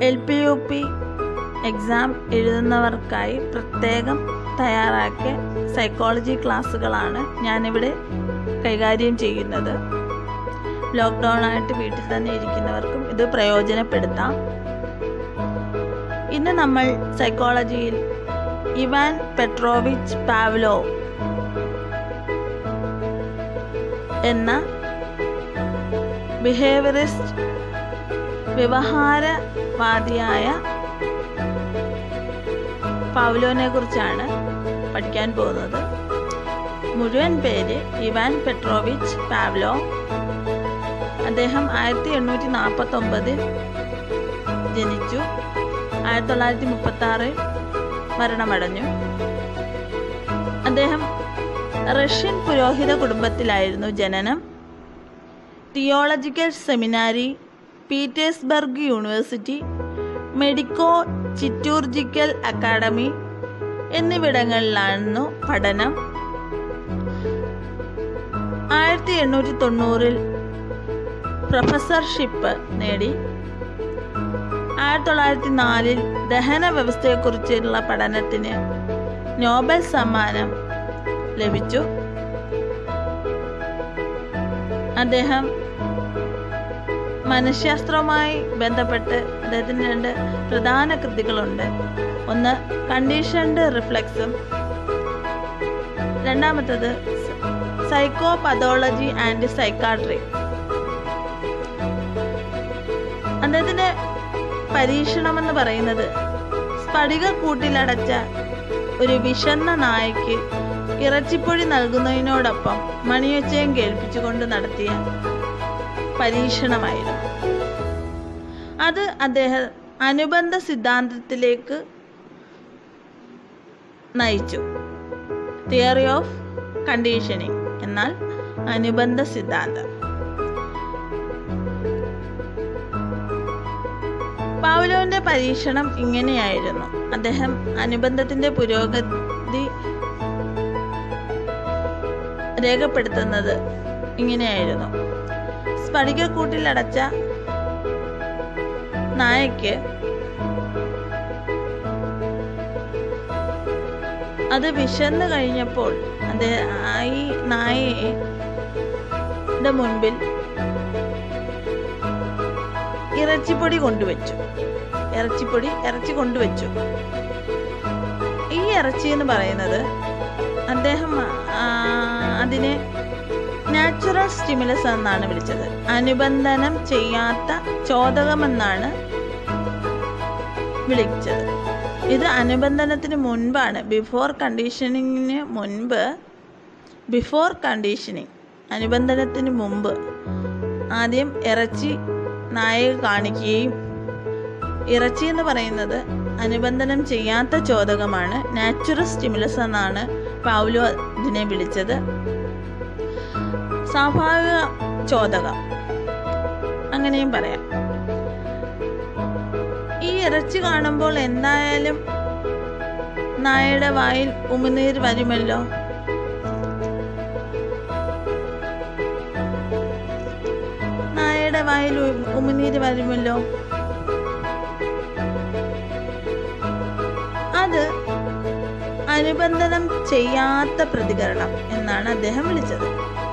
L P U P exam എഴുതുന്നവർക്കായി പ്രത്യേകം തയ്യാറാക്കിയ സൈക്കോളജി ക്ലാസ്സുകളാണ് ഞാനിവിടെ കൈകാര്യം ചെയ്യുന്നത് ലോക്ക്ഡൗൺ ആയിട്ട് വീട്ടിൽ തന്നെ ഇരിക്കുന്നവർക്കും ഇത് പ്രയോജനപ്പെടുത്താം ഇന്ന് നമ്മൾ സൈക്കോളജിയിൽ ഇവാൻ പെട്രോവിച്ച് പാവ്ലോ എന്ന ബിഹേവിയറിസ്റ്റ് വ്യവഹാരവാദിയായ പാവ്ലോനെ കുറിച്ചാണ് പഠിക്കാൻ പോകുന്നത് മുഴുവൻ പേര് ഇവാൻ പെട്രോവിച്ച് പാവ്ലോ അദ്ദേഹം ആയിരത്തി എണ്ണൂറ്റി നാൽപ്പത്തി ഒമ്പതിൽ ജനിച്ചു ആയിരത്തി തൊള്ളായിരത്തി മുപ്പത്തി ആറിൽ മരണമടഞ്ഞു അദ്ദേഹം റഷ്യൻ പുരോഹിത കുടുംബത്തിലായിരുന്നു ജനനം theological seminary Petersburg university medico chirurgical academy എന്നിവിടങ്ങളിലായിരുന്നു പഠനം ആയിരത്തി എണ്ണൂറ്റി തൊണ്ണൂറിൽ പ്രൊഫസർഷിപ്പ് നേടി ആയിരത്തി തൊള്ളായിരത്തി നാലിൽ ദഹന വ്യവസ്ഥയെക്കുറിച്ചുള്ള പഠനത്തിന് നോബൽ സമ്മാനം ലഭിച്ചു അദ്ദേഹം മനഃശാസ്ത്രവുമായി ബന്ധപ്പെട്ട് അദ്ദേഹത്തിന് രണ്ട് പ്രധാന കൃതികളുണ്ട് ഒന്ന് കണ്ടീഷൻഡ് റിഫ്ലെക്സും രണ്ടാമത്തത് സൈക്കോ പതോളജി ആൻഡ് സൈക്കാട്രി അദ്ദേഹത്തിന്റെ പരീക്ഷണമെന്ന് പറയുന്നത് സ്ഫടിക കൂട്ടിലടച്ച ഒരു വിശന്ന നായയ്ക്ക് ഇറച്ചിപ്പൊടി നൽകുന്നതിനോടൊപ്പം മണിയൊച്ചയും കേൾപ്പിച്ചുകൊണ്ട് നടത്തിയ പരീക്ഷണമായിരുന്നു അത് അദ്ദേഹം അനുബന്ധ സിദ്ധാന്തത്തിലേക്ക് നയിച്ചു തിയറി ഓഫ് കണ്ടീഷനിങ് എന്നാൽ അനുബന്ധ സിദ്ധാന്തം പൗലോന്റെ പരീക്ഷണം ഇങ്ങനെയായിരുന്നു അദ്ദേഹം അനുബന്ധത്തിന്റെ പുരോഗതി രേഖപ്പെടുത്തുന്നത് ഇങ്ങനെയായിരുന്നു സ്ഫടികക്കൂട്ടിലടച്ച നായയ്ക്ക് അത് വിശന്നു കഴിഞ്ഞപ്പോൾ അദ്ദേഹം ഈ നായയുടെ മുൻപിൽ ഇറച്ചിപ്പൊടി കൊണ്ടുവച്ചു ഇറച്ചിപ്പൊടി ഇറച്ചി കൊണ്ടുവച്ചു ഈ ഇറച്ചി എന്ന് പറയുന്നത് അദ്ദേഹം അതിനെ നാച്ചുറൽ സ്റ്റിമുലസ് എന്നാണ് വിളിച്ചത് അനുബന്ധനം ചെയ്യാത്ത ചോദകമെന്നാണ് വിളിച്ചത് ഇത് അനുബന്ധനത്തിന് മുൻപാണ് ബിഫോർ കണ്ടീഷനിങ്ങിന് മുൻപ് ബിഫോർ കണ്ടീഷനിങ് അനുബന്ധനത്തിന് മുമ്പ് ആദ്യം ഇറച്ചി നായക കാണിക്കുകയും ഇറച്ചി എന്ന് പറയുന്നത് അനുബന്ധനം ചെയ്യാത്ത ചോദകമാണ് നാച്ചുറൽ സ്റ്റിമുലസ് എന്നാണ് പൗലോ ഇതിനെ വിളിച്ചത് സ്വാഭാവിക ചോദകം അങ്ങനെയും പറയാം ഈ ഇറച്ചി കാണുമ്പോൾ എന്തായാലും നായയുടെ വായിൽ ഉമിനീർ വരുമല്ലോ നായയുടെ വായിൽ ഉമിനീര് വരുമല്ലോ അത് അനുബന്ധനം ചെയ്യാത്ത പ്രതികരണം എന്നാണ് അദ്ദേഹം വിളിച്ചത്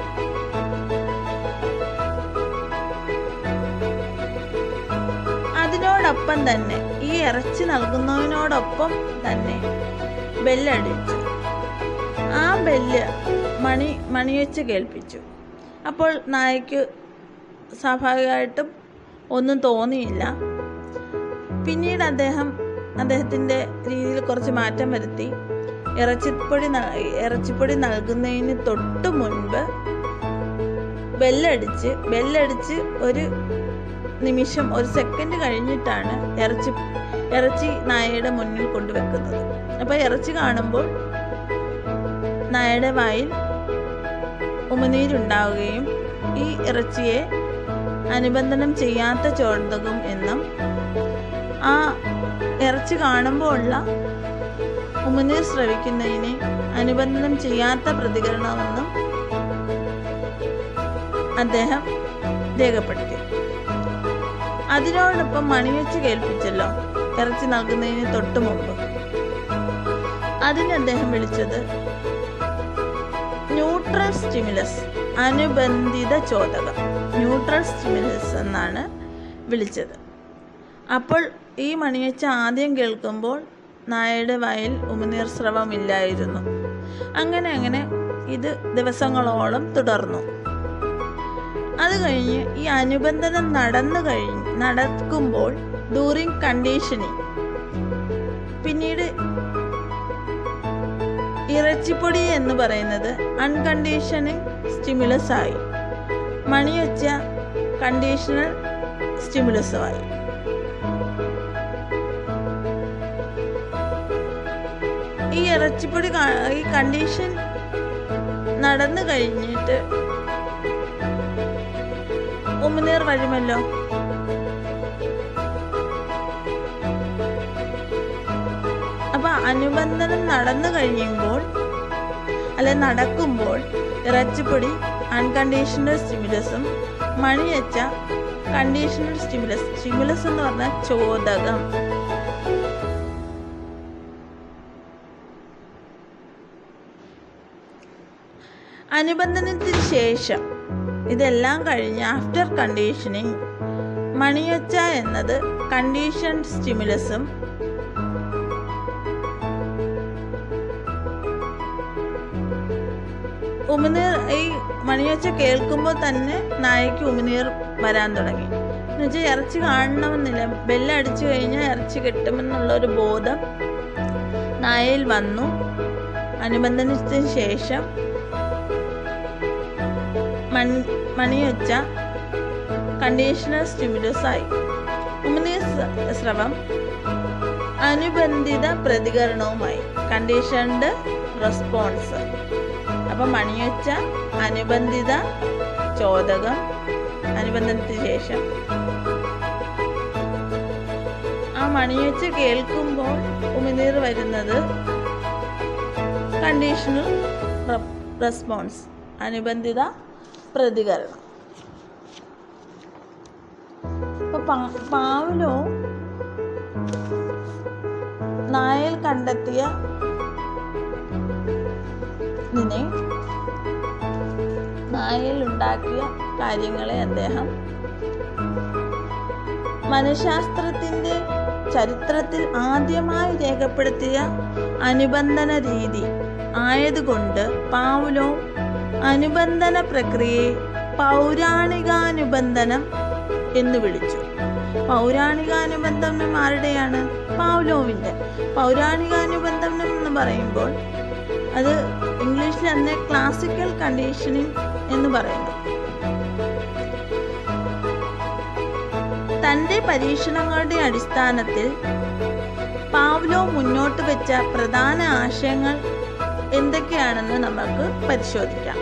അതിനോടൊപ്പം തന്നെ ഈ ഇറച്ചി നൽകുന്നതിനോടൊപ്പം തന്നെ ബെല്ലടിച്ചു ആ ബെല്ല് മണി മണിവെച്ച് കേൾപ്പിച്ചു അപ്പോൾ നായക്ക് സ്വാഭാവികമായിട്ടും ഒന്നും തോന്നിയില്ല പിന്നീട് അദ്ദേഹം അദ്ദേഹത്തിൻ്റെ രീതിയിൽ കുറച്ച് മാറ്റം വരുത്തി ഇറച്ചിപ്പൊടി ഇറച്ചിപ്പൊടി നൽകുന്നതിന് തൊട്ട് മുൻപ് ബെല്ലടിച്ച് ബെല്ലടിച്ച് ഒരു നിമിഷം ഒരു സെക്കൻഡ് കഴിഞ്ഞിട്ടാണ് ഇറച്ചി ഇറച്ചി നായയുടെ മുന്നിൽ കൊണ്ടുവെക്കുന്നത് അപ്പോൾ ഇറച്ചി കാണുമ്പോൾ നായയുടെ വായിൽ ഉമിനീരുണ്ടാവുകയും ഈ ഇറച്ചിയെ അനുബന്ധനം ചെയ്യാത്ത ചോദകം എന്നും ആ ഇറച്ചി കാണുമ്പോൾ ഉള്ള ഉമിനീർ സ്രവിക്കുന്നതിനെ അനുബന്ധനം ചെയ്യാത്ത പ്രതികരണമെന്നും അദ്ദേഹം രേഖപ്പെടുത്തി അതിനോടൊപ്പം മണിവെച്ച് കേൾപ്പിച്ചല്ലോ ഇറച്ചി നൽകുന്നതിന് തൊട്ട് മുമ്പ് അതിന് അദ്ദേഹം വിളിച്ചത് ന്യൂട്രൽ സ്റ്റിമുലസ് അനുബന്ധിത ചോദകം ന്യൂട്രൽ സ്റ്റിമുലസ് എന്നാണ് വിളിച്ചത് അപ്പോൾ ഈ മണിയച്ച ആദ്യം കേൾക്കുമ്പോൾ നായയുടെ വായിൽ ഉമിനീർ സ്രവമില്ലായിരുന്നു അങ്ങനെ അങ്ങനെ ഇത് ദിവസങ്ങളോളം തുടർന്നു അത് കഴിഞ്ഞ് ഈ അനുബന്ധനം നടന്നു കഴിഞ്ഞ് നടക്കുമ്പോൾ ഡൂറിങ് കണ്ടീഷനിങ് പിന്നീട് ഇറച്ചിപ്പൊടി എന്ന് പറയുന്നത് അൺകണ്ടീഷനിങ് സ്റ്റിമുലസ് ആയി മണിയൊച്ച കണ്ടീഷണൽ സ്റ്റിമുലസുമായി ഈ ഇറച്ചിപ്പൊടി കാ- ഈ കണ്ടീഷൻ നടന്നു കഴിഞ്ഞിട്ട് ഉമിനീർ വരുമല്ലോ അപ്പൊ അനുബന്ധനം നടന്നു കഴിയുമ്പോൾ അല്ലെ നടക്കുമ്പോൾ ഇറച്ചിപ്പൊടി അൺകണ്ടീഷണൽ സ്റ്റിമുലസും മണിയച്ച കണ്ടീഷണൽ സ്റ്റിമുലസ് സ്റ്റിമുലസ് എന്ന് പറഞ്ഞാൽ ചോദകം അനുബന്ധനത്തിന് ശേഷം ഇതെല്ലാം കഴിഞ്ഞ് ആഫ്റ്റർ കണ്ടീഷനിങ് മണിയൊച്ച എന്നത് കണ്ടീഷൻ സ്റ്റിമുലസും ഉമിനീർ ഈ മണിയൊച്ച കേൾക്കുമ്പോൾ തന്നെ നായക്ക് ഉമിനീർ വരാൻ തുടങ്ങി എന്നുവെച്ചാൽ ഇറച്ചി കാണണമെന്നില്ല ബെല്ലടിച്ചു കഴിഞ്ഞാൽ ഇറച്ചി കിട്ടുമെന്നുള്ള ഒരു ബോധം നായയിൽ വന്നു അനുബന്ധനത്തിന് ശേഷം മൺ മണിയൊച്ച കണ്ടീഷണൽ സ്റ്റിമുലസ് ആയി ഉമിനീർ സ്ര- സ്രവം അനുബന്ധിത പ്രതികരണവുമായി കണ്ടീഷൻഡ് റെസ്പോൺസ് അപ്പം മണിയൊച്ച അനുബന്ധിത ചോദകം അനുബന്ധനത്തിന് ശേഷം ആ മണിയൊച്ച കേൾക്കുമ്പോൾ ഉമിനീർ വരുന്നത് കണ്ടീഷണൽ റെസ്പോൺസ് അനുബന്ധിത പ്രതികരണം ഇപ്പൊ പാ- പാവ്ലോ നായൽ കണ്ടെത്തിയ ഇതിനെ നായയിൽ ഉണ്ടാക്കിയ കാര്യങ്ങളെ അദ്ദേഹം മനഃശാസ്ത്രത്തിൻ്റെ ചരിത്രത്തിൽ ആദ്യമായി രേഖപ്പെടുത്തിയ അനുബന്ധന രീതി ആയതുകൊണ്ട് പാവുലോ അനുബന്ധന പ്രക്രിയയെ പൗരാണികാനുബന്ധനം എന്ന് വിളിച്ചു പൗരാണികാനുബന്ധനം ആരുടെയാണ് പാവ്ലോവിൻ്റെ പൗരാണികാനുബന്ധനം എന്ന് പറയുമ്പോൾ അത് ഇംഗ്ലീഷിൽ തന്നെ ക്ലാസിക്കൽ കണ്ടീഷനിങ് എന്ന് പറയുന്നു തൻ്റെ പരീക്ഷണങ്ങളുടെ അടിസ്ഥാനത്തിൽ പാവ്ലോ മുന്നോട്ട് വെച്ച പ്രധാന ആശയങ്ങൾ എന്തൊക്കെയാണെന്ന് നമുക്ക് പരിശോധിക്കാം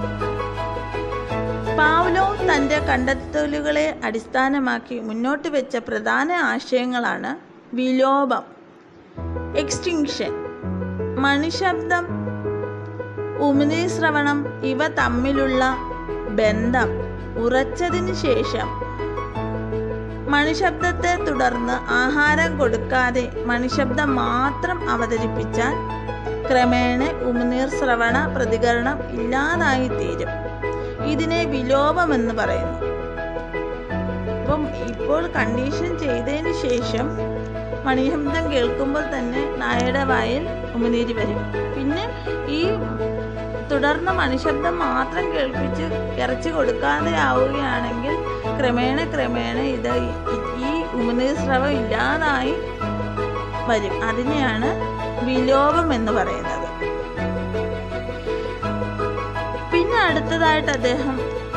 പാവ്ലോ തൻ്റെ കണ്ടെത്തലുകളെ അടിസ്ഥാനമാക്കി മുന്നോട്ട് വെച്ച പ്രധാന ആശയങ്ങളാണ് വിലോപം എക്സ്റ്റിങ്ഷൻ മണിശബ്ദം ഉമിനീശ്രവണം ഇവ തമ്മിലുള്ള ബന്ധം ഉറച്ചതിന് ശേഷം മണിശബ്ദത്തെ തുടർന്ന് ആഹാരം കൊടുക്കാതെ മണിശബ്ദം മാത്രം അവതരിപ്പിച്ചാൽ ക്രമേണ ഉമിനീർ ശ്രവണ പ്രതികരണം ഇല്ലാതായി തീരും ഇതിനെ വിലോപമെന്ന് പറയുന്നു അപ്പം ഇപ്പോൾ കണ്ടീഷൻ ചെയ്തതിന് ശേഷം മണിശബ്ദം കേൾക്കുമ്പോൾ തന്നെ നായയുടെ വായിൽ ഉമിനീര് വരും പിന്നെ ഈ തുടർന്ന് മണിശബ്ദം മാത്രം കേൾപ്പിച്ച് ഇറച്ചി കൊടുക്കാതെ ആവുകയാണെങ്കിൽ ക്രമേണ ക്രമേണ ഇത് ഈ- ഈ ഉമിനീർ സ്രവം ഇല്ലാതായി വരും അതിനെയാണ് വിലോപം എന്ന് പറയുന്നത് പിന്നെ അടുത്തതായിട്ട് അദ്ദേഹം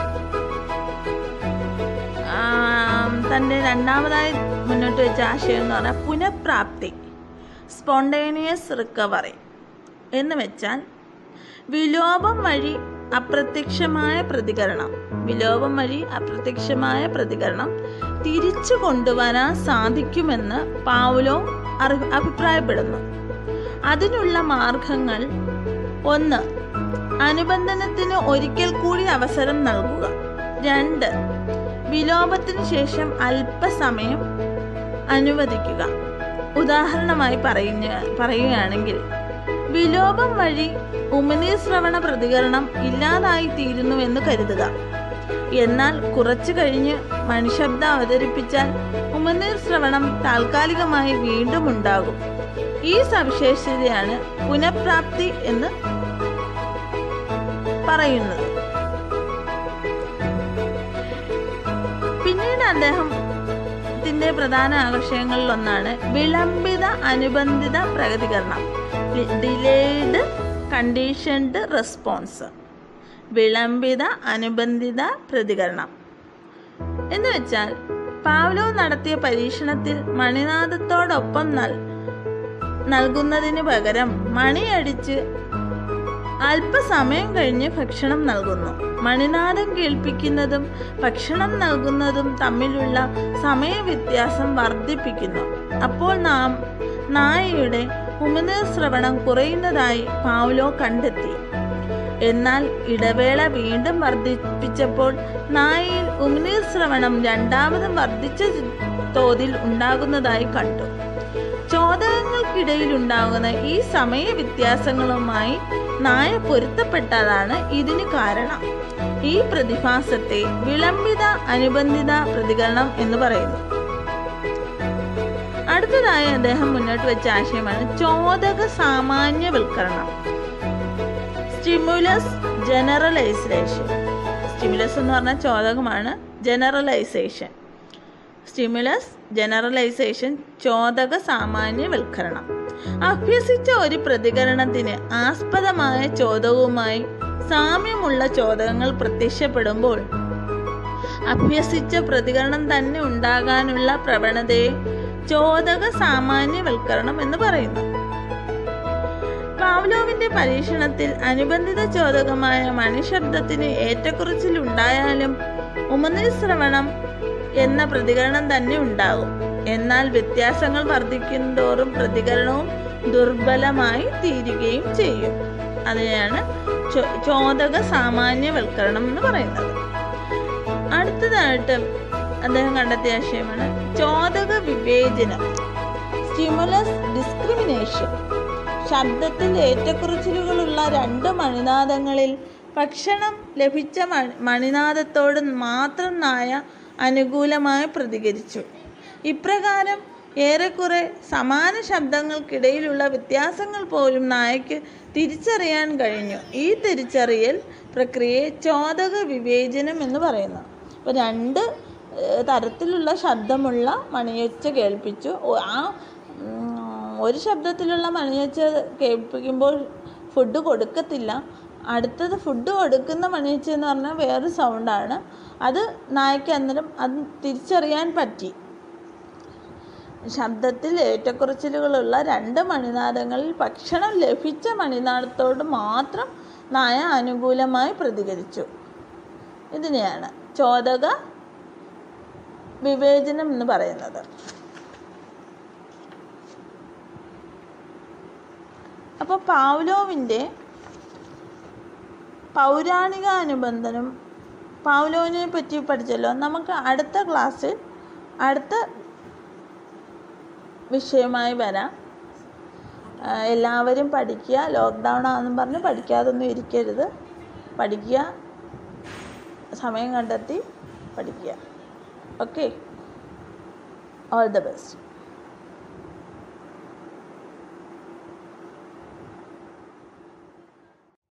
ആം, തൻ്റെ രണ്ടാമതായി മുന്നോട്ട് വെച്ച ആശയം എന്ന് പറഞ്ഞാൽ പുനഃപ്രാപ്തി സ്പോണ്ടേനിയസ് റിക്കവറി എന്ന് വെച്ചാൽ വിലോപം വഴി അപ്രത്യക്ഷമായ പ്രതികരണം വിലോപം വഴി അപ്രത്യക്ഷമായ പ്രതികരണം തിരിച്ചു കൊണ്ടുവരാൻ സാധിക്കുമെന്ന് പാവുലോ അറി- അഭിപ്രായപ്പെടുന്നു അതിനുള്ള മാർഗങ്ങൾ ഒന്ന് അനുബന്ധനത്തിന് ഒരിക്കൽ കൂടി അവസരം നൽകുക രണ്ട് വിലോപത്തിന് ശേഷം അല്പസമയം അനുവദിക്കുക ഉദാഹരണമായി പറയുന്ന പറയുകയാണെങ്കിൽ വിലോപം വഴി ഉമിനീർ ശ്രവണ പ്രതികരണം ഇല്ലാതായി തീരുന്നുവെന്ന് കരുതുക എന്നാൽ കുറച്ചു കഴിഞ്ഞ് മണിശബ്ദം അവതരിപ്പിച്ചാൽ ഉമിനീർ ശ്രവണം താൽക്കാലികമായി വീണ്ടും ഉണ്ടാകും ഈ സവിശേഷതയാണ് പുനഃപ്രാപ്തി എന്ന് പറയുന്നത് പിന്നീട് അദ്ദേഹത്തിന്റെ പ്രധാന ആകർഷണങ്ങളിൽ ഒന്നാണ് വിളംബിത അനുബന്ധിത പ്രതികരണം ഡിലേഡ് കണ്ടീഷൻഡ് റെസ്പോൺസ് വിളംബിത അനുബന്ധിത പ്രതികരണം എന്ന് വെച്ചാൽ പാവ്ലോ നടത്തിയ പരീക്ഷണത്തിൽ മണിനാഥത്തോടൊപ്പം നൽ നൽകുന്നതിന് പകരം മണിയടിച്ച് അല്പസമയം കഴിഞ്ഞ് ഭക്ഷണം നൽകുന്നു മണിനാദം കേൾപ്പിക്കുന്നതും ഭക്ഷണം നൽകുന്നതും തമ്മിലുള്ള സമയവ്യത്യാസം വർദ്ധിപ്പിക്കുന്നു അപ്പോൾ നാം നായയുടെ ഉമിനീർ ശ്രവണം കുറയുന്നതായി പാവ്ലോ കണ്ടെത്തി എന്നാൽ ഇടവേള വീണ്ടും വർദ്ധിപ്പിച്ചപ്പോൾ നായയിൽ ഉമിനീർ ശ്രവണം രണ്ടാമതും വർദ്ധിച്ച തോതിൽ ഉണ്ടാകുന്നതായി കണ്ടു ചോദകങ്ങൾക്കിടയിൽ ഉണ്ടാകുന്ന ഈ സമയ വ്യത്യാസങ്ങളുമായി നായ പൊരുത്തപ്പെട്ടതാണ് ഇതിന് കാരണം ഈ പ്രതിഭാസത്തെ വിളംബിത അനുബന്ധിത പ്രതികരണം എന്ന് പറയുന്നു അടുത്തതായി അദ്ദേഹം മുന്നോട്ട് വെച്ച ആശയമാണ് ചോദക സാമാന്യവൽക്കരണം സ്റ്റിമുലസ് ജനറലൈസേഷൻ സ്റ്റിമുലസ് എന്ന് പറഞ്ഞാൽ ചോദകമാണ് ജനറലൈസേഷൻ സ്റ്റിമുലസ് ജനറലൈസേഷൻ ചോദക സാമാന്യവൽക്കരണം അഭ്യസിച്ച ഒരു പ്രതികരണത്തിന് ആസ്പദമായ ചോദകവുമായി സാമ്യമുള്ള ചോദകങ്ങൾ പ്രത്യക്ഷപ്പെടുമ്പോൾ അഭ്യസിച്ച പ്രതികരണം തന്നെ ഉണ്ടാകാനുള്ള പ്രവണതയെ ചോദക സാമാന്യവൽക്കരണം എന്ന് പറയുന്നു പാവ്ലോവിന്റെ പരീക്ഷണത്തിൽ അനുബന്ധിത ചോദകമായ മണിശബ്ദത്തിന് ഏറ്റക്കുറച്ചിൽ ഉണ്ടായാലും ഉമനീർ ശ്രവണം എന്ന പ്രതികരണം തന്നെ ഉണ്ടാകും എന്നാൽ വ്യത്യാസങ്ങൾ വർദ്ധിക്കുന്തോറും പ്രതികരണവും ദുർബലമായി തീരുകയും ചെയ്യും അതിനെയാണ് ചോ- ചോദക സാമാന്യവൽക്കരണം എന്ന് പറയുന്നത് അടുത്തതായിട്ട് അദ്ദേഹം കണ്ടെത്തിയ ആശയമാണ് ചോദക വിവേചനം സ്റ്റിമുലസ് ഡിസ്ക്രിമിനേഷൻ ശബ്ദത്തിൽ ഏറ്റക്കുറച്ചിലുകളുള്ള രണ്ട് മണിനാദങ്ങളിൽ ഭക്ഷണം ലഭിച്ച മ- മണിനാദത്തോട് മാത്രം നായ അനുകൂലമായി പ്രതികരിച്ചു ഇപ്രകാരം ഏറെക്കുറെ സമാന ശബ്ദങ്ങൾക്കിടയിലുള്ള വ്യത്യാസങ്ങൾ പോലും നായയ്ക്ക് തിരിച്ചറിയാൻ കഴിഞ്ഞു ഈ തിരിച്ചറിയൽ പ്രക്രിയയെ ചോദക വിവേചനം എന്ന് പറയുന്നു അപ്പോൾ രണ്ട് ഏഹ്, തരത്തിലുള്ള ശബ്ദമുള്ള മണിയൊച്ച കേൾപ്പിച്ചു ഒ- ആ ഉം, ഒരു ശബ്ദത്തിലുള്ള മണിയൊച്ച കേൾപ്പിക്കുമ്പോൾ ഫുഡ് കൊടുക്കത്തില്ല അടുത്തത് ഫുഡ് കൊടുക്കുന്ന മണിയൊച്ച എന്ന് പറഞ്ഞാൽ വേറൊരു സൗണ്ടാണ് അത് നായ്ക്ക് അന്നേരം അത് തിരിച്ചറിയാൻ പറ്റി ശബ്ദത്തിൽ ഏറ്റക്കുറച്ചിലുകളുള്ള രണ്ട് മണിനാദങ്ങളിൽ ഭക്ഷണം ലഭിച്ച മണിനാദത്തോട് മാത്രം നായ അനുകൂലമായി പ്രതികരിച്ചു ഇതിനെയാണ് ചോദക വിവേചനം എന്ന് പറയുന്നത് അപ്പോൾ പാവ്ലോവിൻ്റെ പൗരാണിക അനുബന്ധനം പാവ്ലോവിനെ പറ്റി പഠിച്ചല്ലോ നമുക്ക് അടുത്ത ക്ലാസ്സിൽ അടുത്ത വിഷയമായി വരാം ആ, എല്ലാവരും പഠിക്കുക ലോക്ക്ഡൗൺ ആണെന്നും പറഞ്ഞ് പഠിക്കാതൊന്നും ഇരിക്കരുത് പഠിക്കുക സമയം കണ്ടെത്തി പഠിക്കുക ഓക്കെ ഓൾ ദ ബെസ്റ്റ്